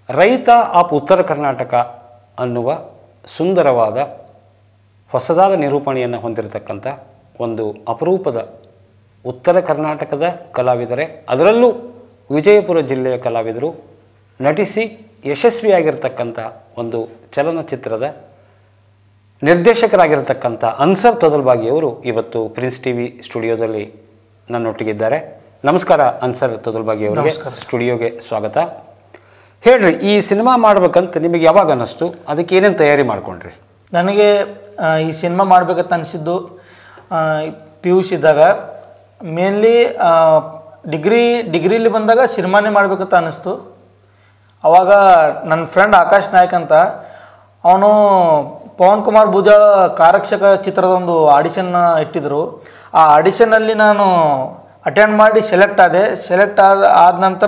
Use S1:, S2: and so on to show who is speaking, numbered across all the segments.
S1: ರೈತ ಆಫ್ ಉತ್ತರ ಕರ್ನಾಟಕ ಅನ್ನುವ ಸುಂದರವಾದ ಹೊಸದಾದ ನಿರೂಪಣೆಯನ್ನು ಹೊಂದಿರತಕ್ಕಂಥ ಒಂದು ಅಪರೂಪದ ಉತ್ತರ ಕರ್ನಾಟಕದ ಕಲಾವಿದರೆ ಅದರಲ್ಲೂ ವಿಜಯಪುರ ಜಿಲ್ಲೆಯ ಕಲಾವಿದರು ನಟಿಸಿ ಯಶಸ್ವಿಯಾಗಿರ್ತಕ್ಕಂಥ ಒಂದು ಚಲನಚಿತ್ರದ ನಿರ್ದೇಶಕರಾಗಿರ್ತಕ್ಕಂಥ ಅನ್ಸರ್ ತೊದಲ್ಬಾಗಿಯವರು ಇವತ್ತು ಪ್ರಿನ್ಸ್ ಟಿ ವಿ ಸ್ಟುಡಿಯೋದಲ್ಲಿ ನನ್ನೊಟ್ಟಿಗಿದ್ದಾರೆ ನಮಸ್ಕಾರ ಅನ್ಸರ್ ತೊದಲ್ಬಾಗಿ ಅವರಿಗೆ
S2: ನಮಸ್ಕಾರ
S1: ಸ್ಟುಡಿಯೋಗೆ ಸ್ವಾಗತ ಹೇಳ್ರಿ ಈ ಸಿನಿಮಾ ಮಾಡ್ಬೇಕಂತ ನಿಮಗೆ ಯಾವಾಗ ಅನ್ನಿಸ್ತು ಅದಕ್ಕೆ ಏನೇನು ತಯಾರಿ ಮಾಡ್ಕೊಂಡ್ರಿ
S2: ನನಗೆ ಆ, ಈ ಸಿನಿಮಾ ಮಾಡ್ಬೇಕಂತ ಅನಿಸಿದ್ದು ಪಿ ಯು ಸಿ ಇದ್ದಾಗ ಮೇನ್ಲಿ ಡಿಗ್ರಿ ಡಿಗ್ರಿಲಿ ಬಂದಾಗ ಸಿನಿಮಾನೇ ಮಾಡ್ಬೇಕಂತ ಅನ್ನಿಸ್ತು ಅವಾಗ ನನ್ನ ಫ್ರೆಂಡ್ ಆಕಾಶ್ ನಾಯಕ್ ಅಂತ ಅವನು ಪವನ್ ಕುಮಾರ್ ಬೂಜಾಳ ಕಾರಕ್ಷಕ ಚಿತ್ರದ ಒಂದು ಆಡಿಷನ್ ಇಟ್ಟಿದ್ರು ಆ ಆಡಿಷನ್ನಲ್ಲಿ ನಾನು ಅಟೆಂಡ್ ಮಾಡಿ ಸೆಲೆಕ್ಟ್ ಆದೆ ಸೆಲೆಕ್ಟ್ ಆದ ಆದ ನಂತರ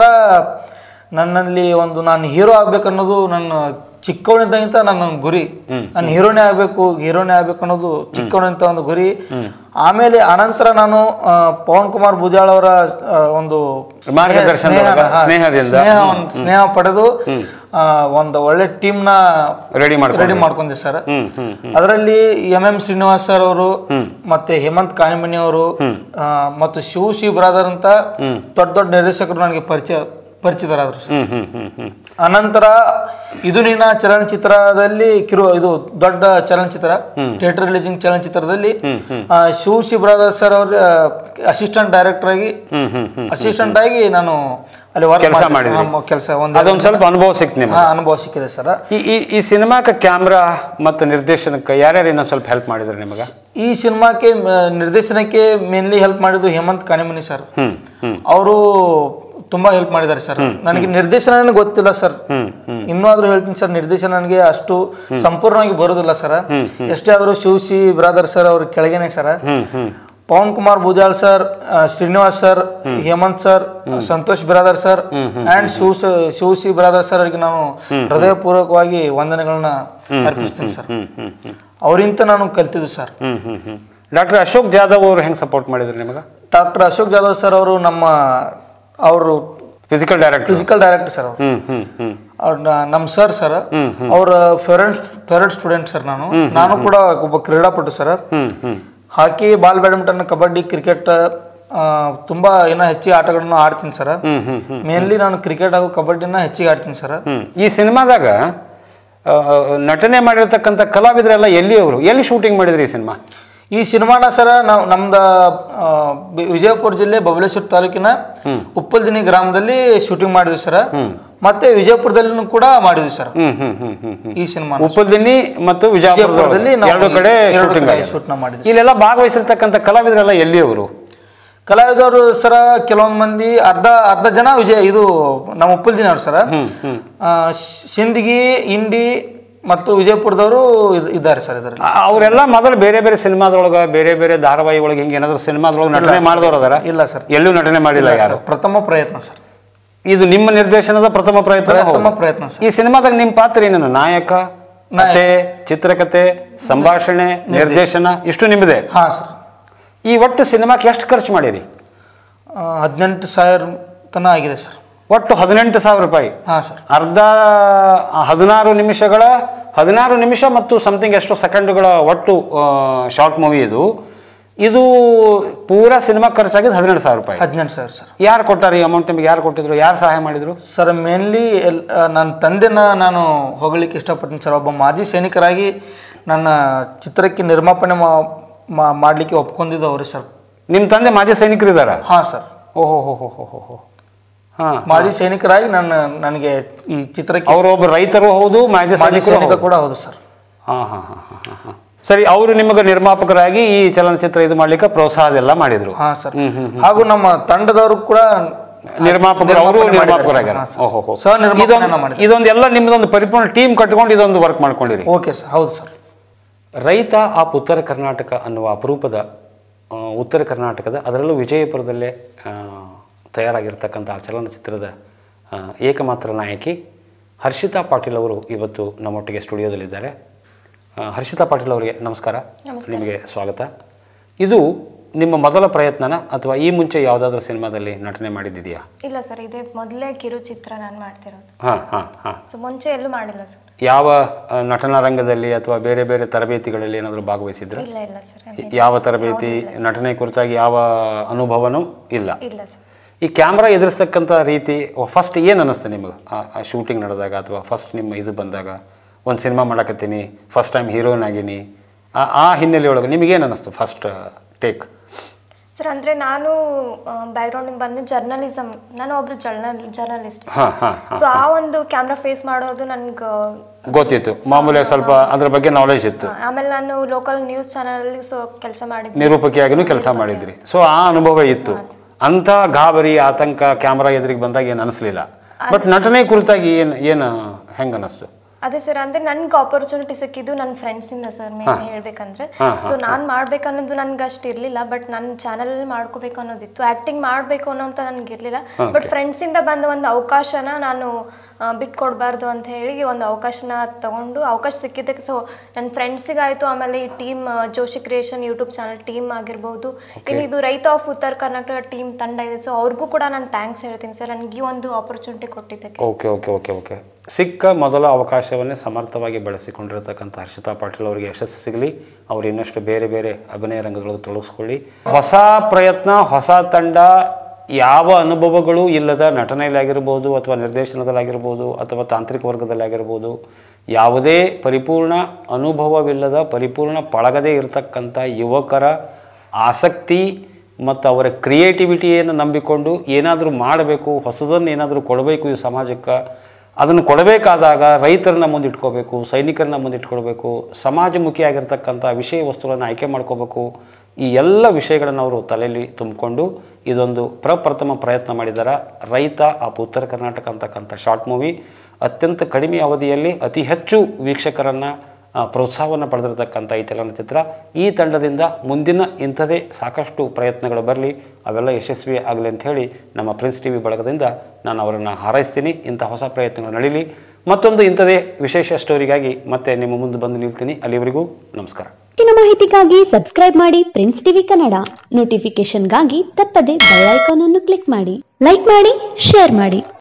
S2: ನನ್ನಲ್ಲಿ ಒಂದು ನಾನು ಹೀರೋ ಆಗ್ಬೇಕನ್ನೋದು ನನ್ನ ಚಿಕ್ಕವನಿದ್ದಾಗಿಂತ ನನ್ನ ಗುರಿ ನಾನು ಹೀರೋನೇ ಆಗಬೇಕು ಹೀರೋನೇ ಆಗ್ಬೇಕು ಅನ್ನೋದು ಚಿಕ್ಕವನಿಂದ ಒಂದು ಗುರಿ ಆಮೇಲೆ ಅನಂತರ ನಾನು ಆ, ಪವನ್ ಕುಮಾರ್ ಬೂಜಾಳ್ ಅವರ ಆ, ಒಂದು ಸ್ನೇಹ-
S1: ಮಾರ್ಗದರ್ಶನದೊಳಗ,
S2: ಸ್ನೇಹ- ಹಾ,
S1: ಸ್ನೇಹದಿಂದ.
S2: ಸ್ನೇಹವನ್ನು- ಸ್ನೇಹ ಪಡೆದು ಆ, ಒಂದು ಒಳ್ಳೆ ಟೀಮ್ನ
S1: ರೆಡಿ ಮಾಡ್ಕೊಂಡು
S2: ರೆಡಿ ಮಾಡ್ಕೊಂಡೆ ಸರ್
S1: ಹ್ಮ್ ಹ್ಮ್
S2: ಅದರಲ್ಲಿ ಎಂ ಎಂ ಶ್ರೀನಿವಾಸ್ ಸರ್ ಅವರು ಮತ್ತೆ ಹೇಮಂತ್ ಕಾಣಿಮನಿ ಅವರು ಆ, ಮತ್ತು ಶಿವ ಸಿ ಬ್ರಾದರ್ ಅಂತ ದೊಡ್ಡ ದೊಡ್ಡ ನಿರ್ದೇಶಕರು ನನಗೆ ಪರಿಚಯ ಪರಿಚಿತರಾದ್ರು ಸರ್
S1: ಹ್ಮ್ ಹ್ಮ್ ಹ್ಮ್ ಹ್ಮ್
S2: ಅನಂತರ ಇದು ನಿನ್ನ ಚಲನಚಿತ್ರದಲ್ಲಿ ಕಿರು ಇದು ದೊಡ್ಡ ಚಲನಚಿತ್ರ ಥಿಯೇಟರ್ ರಿಲೀಸಿಂಗ್ ಚಲನಚಿತ್ರದಲ್ಲಿ ಆ, ಶಿವ ಸಿ ಬ್ರಾದರ್ ಸರ್ ಅವ್ರ ಅಸಿಸ್ಟೆಂಟ್ ಡೈರೆಕ್ಟರ್ ಆಗಿ
S1: ಹ್ಮ್ ಹ್ಮ್ ಹ್ಮ್
S2: ಅಸಿಸ್ಟೆಂಟ್ ಆಗಿ ನಾನು ಅಲ್ಲಿ
S1: ಕೆಲ್ಸ
S2: ವರ್ಕ್
S1: ಮಾಡಿದ್ರಿ.
S2: ಕೆಲಸ ಒಂದು
S1: ಅದೊಂದು ಸ್ವಲ್ಪ ಅನುಭವ ಸಿಕ್ತು ನಿಮ್ಗೆ
S2: ಹಾ, ಅನುಭವ ಸಿಕ್ಕಿದೆ ಸರ್
S1: ಈ ಈ ಈ ಸಿನಿಮಾಕ್ಕೆ ಕ್ಯಾಮ್ರಾ ಮತ್ತು ನಿರ್ದೇಶನಕ್ಕೆ ಯಾರ್ಯಾರು ಇನ್ನೊಂದು ಸ್ವಲ್ಪ ಹೆಲ್ಪ್ ಮಾಡಿದ್ರು ನಿಮಗೆ
S2: ಈ ಸಿನಿಮಾಕ್ಕೆ ಮ, ನಿರ್ದೇಶನಕ್ಕೆ ಮೇನ್ಲಿ ಹೆಲ್ಪ್ ಮಾಡಿದ್ದು ಹೇಮಂತ್ ಕಾನಿಮನಿ ಸರ್
S1: ಹ್ಮ್ ಹ್ಮ್
S2: ಅವರು ತುಂಬಾ ಹೆಲ್ಪ್ ಮಾಡಿದ್ದಾರೆ ಸರ್ ನನಗೆ ನಿರ್ದೇಶನ ಗೊತ್ತಿಲ್ಲ ಸರ್
S1: ಹ್ಮ್ ಹ್ಮ್
S2: ಇನ್ನೂ ಆದ್ರೂ ಹೇಳ್ತೀನಿ ಸರ್ ನಿರ್ದೇಶನ ನನಗೆ ಅಷ್ಟು ಸಂಪೂರ್ಣವಾಗಿ ಬರೋದಿಲ್ಲ ಸರ್ ಎಷ್ಟೇ ಆದರೂ ಶಿವಸಿ ಬ್ರಾದರ್ ಸರ್ ಅವ್ರ ಕೆಳಗೇನೆ ಸರ್
S1: ಹ್ಮ್ ಹ್ಮ್
S2: ಪವನ್ ಕುಮಾರ್ ಬೂಜಾಳ್ ಸರ್ ಆ, Srinivas sir Hemant sir Santosh brother sir and Shiva Shivasi brother sir ಅವರಿಗೆ ನಾನು ಹೃದಯಪೂರ್ವಕವಾಗಿ ವಂದನೆಗಳನ್ನ ಅರ್ಪಿಸ್ತೀನಿ ಸರ್
S1: ಹ್ಮ್ ಹ್ಮ್ ಹ್ಮ್
S2: ಅವರಿಂತ ನಾನು ಕಲ್ತಿದ್ದು ಸರ್
S1: ಹ್ಮ್ ಹ್ಮ್ ಹ್ಮ್ ಡಾಕ್ಟರ್ ಅಶೋಕ್ ಜಾಧವ್ ಅವರು ಹೆಂಗೆ ಸಪೋರ್ಟ್ ಮಾಡಿದ್ರು ನಿಮಗೆ
S2: ಡಾಕ್ಟರ್ ಅಶೋಕ್ ಜಾಧವ್ ಸರ್ ಅವರು ನಮ್ಮ ಅವರು
S1: physical director
S2: physical director sir ಅವರು
S1: ಹ್ಮ್ ಹ್ಮ್ ಹ್ಮ್
S2: ಅವ್ರ ನಮ್ಮ ಸರ್ ಸರ್ ಅವ್ರ ಫೇವರೆಟ್ ಫೇವರೆಟ್ ಸ್ಟೂಡೆಂಟ್ ಸರ್ ನಾನು ನಾನು ಕೂಡ ಒಬ್ಬ ಕ್ರೀಡಾಪಟು ಸರ್
S1: ಹ್ಮ್ ಹ್ಮ್
S2: hockey ball badminton kabaddi cricket ತುಂಬಾ ಏನೋ ಹೆಚ್ಚಿಗೆ ಆಟಗಳನ್ನು ಆಡ್ತೀನಿ ಸರ್
S1: ಹ್ಮ್ ಹ್ಮ್ ಹ್ಮ್
S2: ಮೇನ್ಲಿ ನಾನು ಕ್ರಿಕೆಟ್ ಹಾಗೂ ಕಬಡ್ಡಿನ ಹೆಚ್ಚಿಗೆ ಆಡ್ತೀನಿ ಸರ್
S1: ಹ್ಮ್ ಈ ಸಿನಿಮಾದಾಗ ಆ, ನಟನೆ ಮಾಡಿರ್ತಕ್ಕಂಥ ಕಲಾವಿದರೆಲ್ಲ ಎಲ್ಲಿ ಅವರು ಎಲ್ಲಿ ಶೂಟಿಂಗ್ ಮಾಡಿದ್ರಿ ಈ ಸಿನಿಮಾ
S2: ಈ ಸಿನಿಮಾನ ಸರ ನಾವು ನಮ್ದು ಆ, ಬಿ- ವಿಜಯಪುರ ಜಿಲ್ಲೆ ಬಬಲೇಶ್ವರ ತಾಲೂಕಿನ ಉಪ್ಪಲ್ದಿನಿ ಗ್ರಾಮದಲ್ಲಿ ಶೂಟಿಂಗ್ ಮಾಡಿದ್ವಿ ಸರ್ ಮತ್ತೆ ವಿಜಯಪುರದಲ್ಲೂ ಕೂಡ ಮಾಡಿದ್ವಿ ಸರ್
S1: ಹ್ಮ್ ಹ್ಮ್ ಹ್ಮ್ ಹ್ಮ್ ಹ್ಮ್
S2: ಈ ಸಿನಿಮಾ
S1: ಉಪ್ಪಲ್ದಿನ್ನಿ ಮತ್ತು ವಿಜಯಪುರದಲ್ಲಿ
S2: ವಿಜಯಪುರದಲ್ಲಿ ನಾವು
S1: ಎರಡು ಕಡೆ
S2: ಎರಡು
S1: ಶೂಟಿಂಗ್
S2: ಕಡೆ shoot ನ ಮಾಡಿದ್ವಿ.
S1: ಇಲ್ಲೆಲ್ಲ ಭಾಗವಹಿಸಿರ್ತಕ್ಕಂಥ ಕಲಾವಿದರೆಲ್ಲ ಎಲ್ಲಿ ಅವರು
S2: ಕಲಾವಿದವರು ಸರ ಕೆಲವೊಂದು ಮಂದಿ ಅರ್ಧ ಅರ್ಧ ಜನ ವಿಜಯ ಇದು ನಮ್ಮ ಉಪ್ಪಲ್ದಿನವ್ರು ಸರ ಆ, ಶ್- ಸಿಂದಗಿ ಇಂಡಿ ಮತ್ತು ವಿಜಯಪುರದವರು ಇದ್- ಇದ್ದಾರೆ ಸರ್ ಇದರಲ್ಲಿ
S1: ಅವರೆಲ್ಲ ಮೊದಲು ಬೇರೆ ಬೇರೆ ಸಿನಿಮಾದೊಳಗ ಬೇರೆ ಬೇರೆ ಧಾರಾವಾಹಿ ಒಳಗೆ ಹಿಂಗೆ ಏನಾದ್ರು ಸಿನಿಮಾದೊಳಗೆ ನಟನೆ ಮಾಡಿದವರು ಅದಾರ
S2: ಇಲ್ಲ ಸರ್
S1: ಎಲ್ಲೂ ನಟನೆ ಮಾಡಿಲ್ಲ ಯಾರು
S2: ಸರ್ ಪ್ರಥಮ ಪ್ರಯತ್ನ ಸರ್
S1: ಇದು ನಿಮ್ಮ ನಿರ್ದೇಶನದ ಪ್ರಥಮ ಪ್ರಯತ್ನ
S2: ಪ್ರಥಮ ಪ್ರಯತ್ನ ಸರ್
S1: ಈ ಸಿನಿಮಾದಾಗ ನಿಮ್ಮ ಪಾತ್ರ ಏನೇನು ನಾಯಕ ಕತೆ ಚಿತ್ರಕಥೆ ಸಂಭಾಷಣೆ ನಿರ್ದೇಶನ ಇಷ್ಟು ನಿಮ್ಮದೇ
S2: ಹಾಂ ಸರ್
S1: ಈ ಒಟ್ಟು ಸಿನಿಮಾಕ್ಕೆ ಎಷ್ಟು ಖರ್ಚು ಮಾಡಿರಿ
S2: ಆ, ಹದಿನೆಂಟು ಸಾವಿರ ತನ ಆಗಿದೆ ಸರ್
S1: ಒಟ್ಟು ಹದಿನೆಂಟು ಸಾವಿರ ರೂಪಾಯಿ
S2: ಹಾಂ ಸರ್
S1: ಅರ್ಧ ಹದಿನಾರು ನಿಮಿಷಗಳ ಹದಿನಾರು ನಿಮಿಷ ಮತ್ತು ಸಮಥಿಂಗ್ ಎಷ್ಟು ಸೆಕೆಂಡ್ಗಳ ಒಟ್ಟು ಶಾರ್ಟ್ ಮೂವಿ ಇದು ಇದು ಪೂರಾ ಸಿನಿಮಾ ಖರ್ಚಾಗಿದ್ದು ಹದಿನೆಂಟು ಸಾವಿರ ರೂಪಾಯಿ
S2: ಹದಿನೆಂಟು ಸಾವಿರ ಸರ್
S1: ಯಾರು ಕೊಟ್ಟಾರ ಈ ಅಮೌಂಟ್ ನಿಮಗೆ ಯಾರು ಕೊಟ್ಟಿದ್ರು ಯಾರು ಸಹಾಯ ಮಾಡಿದ್ರು
S2: ಸರ್ ಮೇನ್ಲಿ ಎಲ್ ನನ್ನ ತಂದೆನ ನಾನು ಹೋಗಲಿಕ್ಕೆ ಇಷ್ಟಪಡ್ತೀನಿ ಸರ್ ಒಬ್ಬ ಮಾಜಿ ಸೈನಿಕರಾಗಿ ನನ್ನ ಚಿತ್ರಕ್ಕೆ ನಿರ್ಮಾಪನೆ ಮಾ- ಮಾ- ಮಾಡಲಿಕ್ಕೆ ಒಪ್ಕೊಂಡಿದ್ದು ಅವರು ಸರ್
S1: ನಿಮ್ಮ ತಂದೆ ಮಾಜಿ ಸೈನಿಕರಿದ್ದಾರ
S2: ಹಾಂ ಸರ್
S1: ಓಹೋ ಹೋ ಹೋ ಹೋ ಹೋ ಹೋ ಹಾಂ
S2: ಮಾಜಿ ಸೈನಿಕರಾಗಿ ನನ್ನ ನನಗೆ ಈ ಚಿತ್ರಕ್ಕೆ
S1: ಅವರೊಬ್ಬ ರೈತರು ಹೌದು ಮಾಜಿ
S2: ಮಾಜಿ
S1: ಸೈನಿಕರು
S2: ಸೈನಿಕ ಕೂಡ ಹೌದು ಸರ್
S1: ಹಾಂ ಹಾಂ ಹಾಂ ಹಾಂ ಹಾಂ ಸರಿ ಅವರು ನಿಮಗೆ ನಿರ್ಮಾಪಕರಾಗಿ ಈ ಚಲನಚಿತ್ರ ಇದು ಮಾಡ್ಲಿಕ್ಕೆ ಪ್ರೋತ್ಸಾಹ ಅದೆಲ್ಲ ಮಾಡಿದ್ರು
S2: ಹಾಂ ಸರ್ ಹಾಗೂ ನಮ್ಮ ತಂಡದವರು ಕೂಡ
S1: ನಿರ್ಮಾಪಕರು ಅವರು
S2: ನಿರ್ಮಾಪನೆ ಮಾಡಿದ್ದಾರೆ ಸರ್.
S1: ನಿರ್ಮಾಪಕರಾಗ್ಯಾರ
S2: ಹಾಂ ಸರ್.
S1: ಓಹೋ ಹೋ.
S2: ಸಹ ನಿರ್ಮಾಪನೆಯನ್ನ
S1: ಇದೊಂದು
S2: ಮಾಡಿದ್ದಾರೆ.
S1: ಇದೊಂದೆಲ್ಲ ನಿಮ್ದೊಂದು ಪರಿಪೂರ್ಣ ಟೀಮ್ ಕಟ್ಕೊಂಡು ಇದೊಂದು ವರ್ಕ್ ಮಾಡ್ಕೊಂಡಿರಿ
S2: ಓಕೆ ಸರ್ ಹೌದು ಸರ್
S1: ರೈತ ಆಪ್ ಉತ್ತರ ಕರ್ನಾಟಕ ಅನ್ನುವ ಅಪರೂಪದ ಆ, ಉತ್ತರ ಕರ್ನಾಟಕದ ಅದರಲ್ಲೂ ವಿಜಯಪುರದಲ್ಲೇ ಆ, ತಯಾರಾಗಿರ್ತಕ್ಕಂಥ ಆ ಚಲನಚಿತ್ರದ ಆ, ಏಕಮಾತ್ರ ನಾಯಕಿ ಹರ್ಷಿತಾ ಪಾಟೀಲ್ ಅವರು ಇವತ್ತು ನಮ್ಮೊಟ್ಟಿಗೆ ಸ್ಟುಡಿಯೋದಲ್ಲಿದ್ದಾರೆ ಆ, ಹರ್ಷಿತಾ ಪಾಟೀಲ್ ಅವರಿಗೆ ನಮಸ್ಕಾರ ನಿಮಗೆ ಸ್ವಾಗತ ಇದು ನಿಮ್ಮ ಮೊದಲ ಪ್ರಯತ್ನನ ಅಥವಾ ಈ ಮುಂಚೆ ಯಾವುದಾದ್ರೂ ಸಿನಿಮಾದಲ್ಲಿ ನಟನೆ ಮಾಡಿದ್ದಿದೆಯಾ
S3: ಇಲ್ಲ ಸರ್ ಇದೇ ಮೊದಲೇ ಕಿರುಚಿತ್ರ ನಾನು ಮಾಡ್ತಿರೋದು
S1: ಹಾಂ ಹಾಂ ಹಾಂ
S3: ಸೊ ಮುಂಚೆ ಎಲ್ಲೂ ಮಾಡಿಲ್ಲ ಸರ್
S1: ಯಾವ ಆ, ನಟನಾ ರಂಗದಲ್ಲಿ ಅಥವಾ ಬೇರೆ ಬೇರೆ ತರಬೇತಿಗಳಲ್ಲಿ ಏನಾದರೂ ಭಾಗವಹಿಸಿದ್ರ
S3: ಇಲ್ಲ ಇಲ್ಲ ಸರ್
S1: ಯಾವ ತರಬೇತಿ ನಟನೆ ಕುರಿತಾಗಿ ಯಾವ ಅನುಭವನೂ ಇಲ್ಲ
S3: ಇಲ್ಲ ಸರ್
S1: ಈ ಕ್ಯಾಮ್ರಾ ಎದುರಿಸ್ತಕ್ಕಂಥ ರೀತಿ ಫಸ್ಟ್ ಏನು ಅನ್ನಿಸ್ತು ನಿಮಗೆ ಆ ಶೂಟಿಂಗ್ ನಡೆದಾಗ ಅಥವಾ ಫಸ್ಟ್ ನಿಮ್ಮ ಇದು ಬಂದಾಗ ಒಂದು ಸಿನಿಮಾ ಮಾಡಕತ್ತೀನಿ ಫಸ್ಟ್ ಟೈಮ್ ಹೀರೋಯಿನ್ ಆಗೀನಿ ಆ- ಆ ಹಿನ್ನೆಲೆ ಒಳಗೆ ನಿಮಗೇನು ಅನ್ನಿಸ್ತು ಫಸ್ಟ್ ಟೇಕ್
S3: ಸರ್ ಅಂದರೆ ನಾನು ಬ್ಯಾಕ್ಗ್ರೌಂಡಿಂದ ಬಂದು ಜರ್ನಲಿಸಮ್ ನಾನು ಒಬ್ರು ಜರ್ನಲ್ ಜರ್ನಲಿಸ್ಟ್
S1: ಹಾಂ ಹಾಂ
S3: ಸೊ ಆ ಒಂದು ಕ್ಯಾಮ್ರಾ ಫೇಸ್ ಮಾಡೋದು ನನ್ಗೆ
S1: ಗೊತ್ತಿತ್ತು ಮಾಮೂಲಿ ಸ್ವಲ್ಪ ಅದ್ರ ಬಗ್ಗೆ ನಾಲೆಜ್ ಇತ್ತು
S3: ಆಮೇಲೆ ನಾನು ಲೋಕಲ್ ನ್ಯೂಸ್ ಚಾನಲಲ್ಲಿ ಸೊ ಕೆಲಸ ಮಾಡಿದ್ದೆ
S1: ನಿರೂಪಕಿಯಾಗಿನೂ ಕೆಲಸ ಮಾಡಿದ್ರಿ ಸೊ ಆ ಅನುಭವ ಇತ್ತು ಅಂಥ ಗಾಬರಿ ಆತಂಕ ಕ್ಯಾಮ್ರಾ ಎದುರಿಗೆ ಬಂದಾಗ ಏನು ಅನಿಸ್ಲಿಲ್ಲ ಬಟ್ ನಟನೆ ಕುರಿತಾಗಿ ಏನು ಏನು ಹೆಂಗೆ ಅನ್ನಿಸ್ತು
S3: ಅದೇ ಸರ್ ಅಂದ್ರೆ ನನ್ಗೆ ಆಪರ್ಚುನಿಟಿ ಸಿಕ್ಕಿದ್ದು ನನ್ನ ಫ್ರೆಂಡ್ಸ್ ಇಂದ ಸರ್ ಮೇನ್ ಹೇಳ್ಬೇಕಂದ್ರೆ ಸೊ ನಾನ್ ಮಾಡ್ಬೇಕನ್ನೋದು ನನ್ಗೆ ಅಷ್ಟು ಇರ್ಲಿಲ್ಲ ಬಟ್ ನನ್ನ ಚಾನಲ್ ಮಾಡ್ಕೋಬೇಕು ಅನ್ನೋದಿತ್ತು ಆಕ್ಟಿಂಗ್ ಮಾಡ್ಬೇಕು ಅನ್ನೋಂತ ನನ್ಗೆ ಇರ್ಲಿಲ್ಲ ಬಟ್ ಫ್ರೆಂಡ್ಸ್ ಇಂದ ಬಂದ ಒಂದು ಅವಕಾಶನ ನಾನು ಆ, ಬಿಟ್ಕೊಡ್ಬಾರ್ದು ಅಂತ ಹೇಳಿ ಒಂದು ಅವಕಾಶನ ತಗೊಂಡು ಅವಕಾಶ ಸಿಕ್ಕಿದ್ದಕ್ಕೆ ಸೊ ನನ್ನ ಫ್ರೆಂಡ್ಸಿಗಾಯ್ತು ಆಮೇಲೆ ಈ team Joshi creation YouTube channel team ಆಗಿರ್ಬೋದು ಇನ್ನು ಇದು ರೈತ ಆಫ್ ಉತ್ತರ ಕರ್ನಾಟಕ ಟೀಮ್ ತಂಡ ಇದೆ ಸೊ ಅವ್ರಿಗೂ ಕೂಡ ನಾನು ಥ್ಯಾಂಕ್ಸ್ ಹೇಳ್ತೀನಿ ಸರ್ ನನಗೆ ಈ ಒಂದು ಆಪರ್ಚುನಿಟಿ ಕೊಟ್ಟಿದ್ದಕ್ಕೆ
S1: ಓಕೆ ಓಕೆ ಓಕೆ ಓಕೆ ಸಿಕ್ಕ ಮೊದಲ ಅವಕಾಶವನ್ನೇ ಸಮರ್ಥವಾಗಿ ಬಳಸಿಕೊಂಡಿರತಕ್ಕಂಥ ಹರ್ಷಿತಾ ಪಾಟೀಲ್ ಅವರಿಗೆ ಯಶಸ್ಸು ಸಿಗಲಿ ಅವರು ಇನ್ನಷ್ಟು ಬೇರೆ ಬೇರೆ ಅಭಿನಯ ರಂಗದೊಳಗೆ ತೊಡಗಿಸ್ಕೊಳ್ಳಿ ಹೊಸ ಪ್ರಯತ್ನ ಹೊಸ ತಂಡ ಯಾವ ಅನುಭವಗಳು ಇಲ್ಲದ ನಟನೆಯಲ್ಲಾಗಿರ್ಬೋದು ಅಥವಾ ನಿರ್ದೇಶನದಲ್ಲಾಗಿರ್ಬೋದು ಅಥವಾ ತಾಂತ್ರಿಕ ವರ್ಗದಲ್ಲಾಗಿರ್ಬೋದು ಯಾವುದೇ ಪರಿಪೂರ್ಣ ಅನುಭವವಿಲ್ಲದ ಪರಿಪೂರ್ಣ ಪಳಗದೇ ಇರತಕ್ಕಂಥ ಯುವಕರ ಆಸಕ್ತಿ ಮತ್ತು ಅವರ ಕ್ರಿಯೇಟಿವಿಟಿಯನ್ನು ನಂಬಿಕೊಂಡು ಏನಾದರೂ ಮಾಡಬೇಕು ಹೊಸದನ್ನು ಏನಾದರೂ ಕೊಡಬೇಕು ಈ ಸಮಾಜಕ್ಕೆ ಅದನ್ನು ಕೊಡಬೇಕಾದಾಗ ರೈತರನ್ನ ಮುಂದಿಟ್ಕೋಬೇಕು ಸೈನಿಕರನ್ನ ಮುಂದಿಟ್ಕೊಳ್ಬೇಕು ಸಮಾಜಮುಖಿಯಾಗಿರ್ತಕ್ಕಂಥ ವಿಷಯ ವಸ್ತುಗಳನ್ನು ಆಯ್ಕೆ ಮಾಡ್ಕೋಬೇಕು ಈ ಎಲ್ಲ ವಿಷಯಗಳನ್ನು ಅವರು ತಲೆಯಲ್ಲಿ ತುಂಬಿಕೊಂಡು ಇದೊಂದು ಪ್ರಪ್ರಥಮ ಪ್ರಯತ್ನ ಮಾಡಿದ್ದಾರೆ ರೈತ ಆಪ್ ಉತ್ತರ ಕರ್ನಾಟಕ ಅಂತಕ್ಕಂಥ ಶಾರ್ಟ್ ಮೂವಿ ಅತ್ಯಂತ ಕಡಿಮೆ ಅವಧಿಯಲ್ಲಿ ಅತಿ ಹೆಚ್ಚು ವೀಕ್ಷಕರನ್ನು ಆ, ಪ್ರೋತ್ಸಾಹವನ್ನು ಪಡೆದಿರತಕ್ಕಂಥ ಈ ಚಲನಚಿತ್ರ ಈ ತಂಡದಿಂದ ಮುಂದಿನ ಇಂಥದೇ ಸಾಕಷ್ಟು ಪ್ರಯತ್ನಗಳು ಬರಲಿ ಅವೆಲ್ಲ ಯಶಸ್ವಿ ಆಗಲಿ ಅಂತ ಹೇಳಿ ನಮ್ಮ ಪ್ರಿನ್ಸ್ ಟಿ ವಿ ಬಳಗದಿಂದ ನಾನು ಅವರನ್ನು ಹಾರೈಸ್ತೀನಿ ಇಂಥ ಹೊಸ ಪ್ರಯತ್ನಗಳು ನಡೀಲಿ ಮತ್ತೊಂದು ಇಂಥದೇ ವಿಶೇಷ ಸ್ಟೋರಿಗಾಗಿ ಮತ್ತೆ ನಿಮ್ಮ ಮುಂದೆ ಬಂದು ನಿಲ್ತೀನಿ ಅಲ್ಲಿವರೆಗೂ ನಮಸ್ಕಾರ
S4: ಹೆಚ್ಚಿನ ಮಾಹಿತಿಗಾಗಿ ಸಬ್ಸ್ಕ್ರೈಬ್ ಮಾಡಿ ಪ್ರಿನ್ಸ್ ಟಿವಿ ಕನ್ನಡ ನೋಟಿಫಿಕೇಶನ್ಗಾಗಿ ತಪ್ಪದೆ ಬೆಲ್ ಐಕಾನ್ ಅನ್ನು ಕ್ಲಿಕ್ ಮಾಡಿ ಲೈಕ್ ಮಾಡಿ ಶೇರ್ ಮಾಡಿ